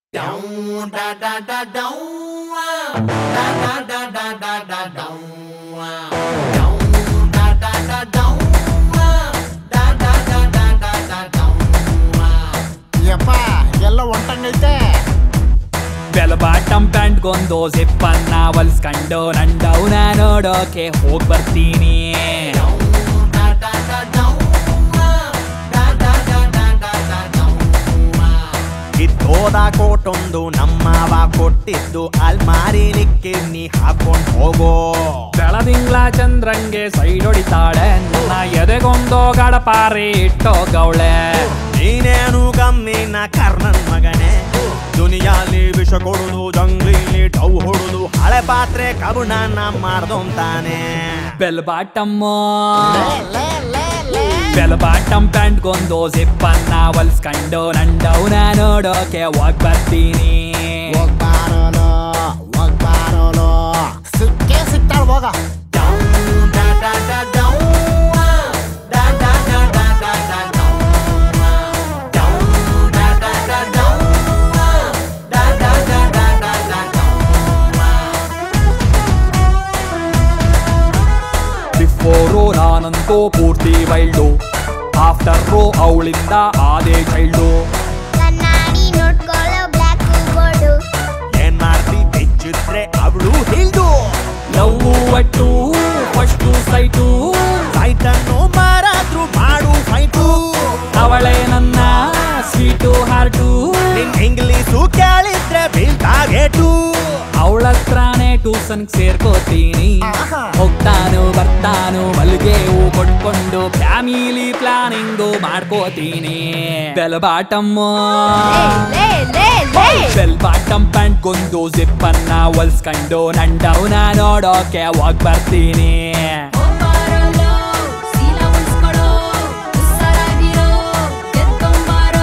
Down, da da da down, da da da da da da down, down, da da da down, da da da da da da down. ಯಪ್ಪ ಎಲ್ಲ ಹೊಂಟಂಗೈತೆ ಬೆಲಬಾಟಂ ಪ್ಯಾಂಟ್ಗೊಂದು ಜಿಪ್ಪನ್ನ ಹೊಲ್ಸ್ಕೊಂಡು ನಂಡವ್ನ ನೋಡೋಕೆ ಹೋಗ್ ಬರ್ತೀನಿ ಕಿತ್ತೋದ ಕೋಟೊಂದು ನಮ್ಮವ ಕೊಟ್ಟಿದ್ದು ಅಲ್ಮಾರಿಲಿಕ್ಕೆ ನೀ ಹಾಕೊಂಡ್ ಹೋಗೋ ಬೆಳದಿಂಗ್ಲ ಚಂದ್ರಂಗೆ ಸೈಡ್ ಹೊಡಿತಾಳೆ ನನ್ನ ಎದೆಗೊಂದು ಗಡಪಾರಿ ಇಟ್ಟೋಗವಳೆ ನೀನೇನು ಕಮ್ಮಿನ ಕರ್ಣನ್ ಮಗನೇ ದುನಿಯಾಲಿ ವಿಷ ಕೊಡುದು ಜಂಗ್ಲಿಲಿ ಟೌ ಹೊಡುದು ಹಳೆ ಪಾತ್ರೆ ಕಬುಣನ ಮಾಡ್ದೊಂತಾನೆ ಬೆಲ್ ಬಾಟಮ್ಮ ಲೇ, ಲೇ, ಲೇ, ಲೇ. ಬೆಲಬಾಟಂ ಪ್ಯಾಂಟ್ಗೊಂದು ಜಿಪ್ಪನ್ನ ಹೊಲ್ಸ್ಕೊಂಡು ನಂಡವ್ನ ನೋಡೋಕೆ ಹೋಗ್ ಬರ್ತೀನಿ ಹೋಗ್ಬಾರೋನು ಹೋಗ್ಬಾರೋನು ಸಿಕ್ಕೇ ಸಿಕ್ತಾಳ ಹೋಗ ಬಿಫೋರು ನಾನಂತೂ ಪೂರ್ತಿ ವೈಲ್ಡು ಆಫ್ಟರು ಅವಳಿಂದ ಆದೇ ಚೈಲ್ಡು ಕಣ್ಣಾಡಿ ನೋಡ್ಕೊಳ್ಳೋ ಬ್ಲ್ಯಾಕ್ ಬೋರ್ಡು ಏನ್ ಮಾಡ್ತಿ ತೆಚ್ಚಿದ್ರೆ ಅವಳು ಹಿಲ್ದು ಲವ್ವು ಒಟ್ಟು ಫಸ್ಟು ಸೈಟು ಸೈಟನ್ನು ಮಾರಾದ್ರು ಮಾಡು ಫೈಟು ಅವಳೇ ನನ್ನ ಸ್ವೀಟು ಹಾರ್ಟು ನಿನ್ ಇಂಗ್ಲೀಷು ಕೇಳಿದ್ರೆ ಬೀಳ್ತಾಗೇಟು ಅವಳ ಹತ್ರನೇ ಟ್ಯೂಷನ್ ಸೇರ್ಕೋತೀನಿ ಆಹಾ. ಹೋಗ್ತಾನು ಬರ್ತಾನು ಮಲ್ಗೆ ಹೂ ಕೊಟ್ಕೊಂಡು ಫ್ಯಾಮಿಲಿ ಪ್ಲಾನಿಂಗು ಮಾಡ್ಕೋತೀನಿ ಬೆಲ್ ಬಾಟಮ್ಮ ಲೇ ಲೇ ಲೇ ಬೆಲ್ ಬಾಟಮ್ ಪ್ಯಾಂಟ್ ಗೊಂದು ಜಿಪ್ಪನ್ನ ಹೊಲ್ಸ್ಕೊಂಡು ನಂಡವ್ನ ನೋಡೋಕೆ ಹೋಗ್ ಬರ್ತೀನಿ ಹೋಗ್ಬಾರಲ್ಲೋ, ಸೀಲ ಉಳ್ಸ್ಕೊಳೋ, ಹುಷಾರಾಗಿರೋ, ಎತ್ಕೊಂಬಾರೋ.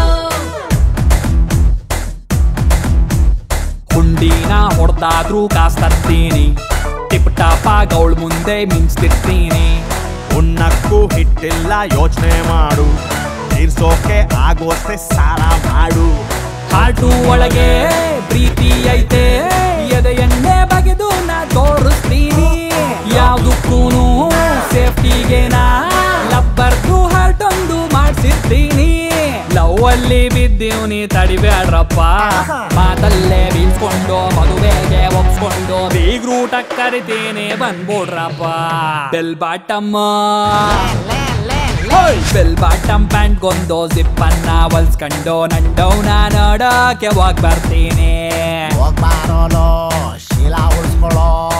ಹುಂಡಿನ ಹೊಡ್ದಾದ್ರೂ ಕಾಸ್ ತರ್ತೀನಿ ಟಿಪ್ ಟಾಪ್ ಅವಳ ಮುಂದೆ ಮಿಂಚ್ತಿರ್ತೀನಿ ಉಣ್ಣಕ್ಕೂ ಹಿಟ್ಟಿಲ್ಲ ಯೋಚನೆ ಮಾಡು ತೀರ್ಸೋಕೆ ಆಗೋಷ್ಟೇ ಸಾಲ ಮಾಡು ಹಾಟು ಒಳಗೆ ಪ್ರೀತಿ ಐತೆ ಎದೆಯನ್ನೇ ಬಗೆದು ನಾ ತೋರಿಸ್ತೀನಿ ಯಾವ್ದಕ್ಕೂನು ಸೇಫ್ಟಿಗೆ ನಾ ಲಬ್ಬರ್ದು ಹಾರ್ಟೊಂದು ಮಾಡ್ಸಿರ್ತೀನಿ ಲವ್ ಅಲ್ಲಿ ಬಿದ್ದೀವ್ನಿ ತಡಿಬೇಡ್ರಪ್ಪ ಮಾತಲ್ಲೇ ಬೀಳ್ಕೊಂಡು ಮದುವೆಗೆ ಒಪ್ಸ್ಕೊಂಡು ಬೀಗ್ರೂಟ ಕರಿತೀನಿ ಬಂದ್ಬಿಡ್ರಪ್ಪ ಬೆಲ್ ಬಾಟಮ್ಮ ಲೇ, ಲೇ, ಲೇ. ಬೆಲ್ ಬಾಟಮ್ ಪ್ಯಾಂಟ್ ಗೊಂದು ಜಿಪ್ಪನ್ನ ಹೊಲ್ಸ್ಕೊಂಡು ನಂಡವ್ನ ನೋಡೋಕೆ ಹೋಗ್ ಬರ್ತೀನಿ ಹೋಗ್ಬಾರೋನು ಶೀಲ ಉಳಿಸ್ಕೊಳ್ಳೋ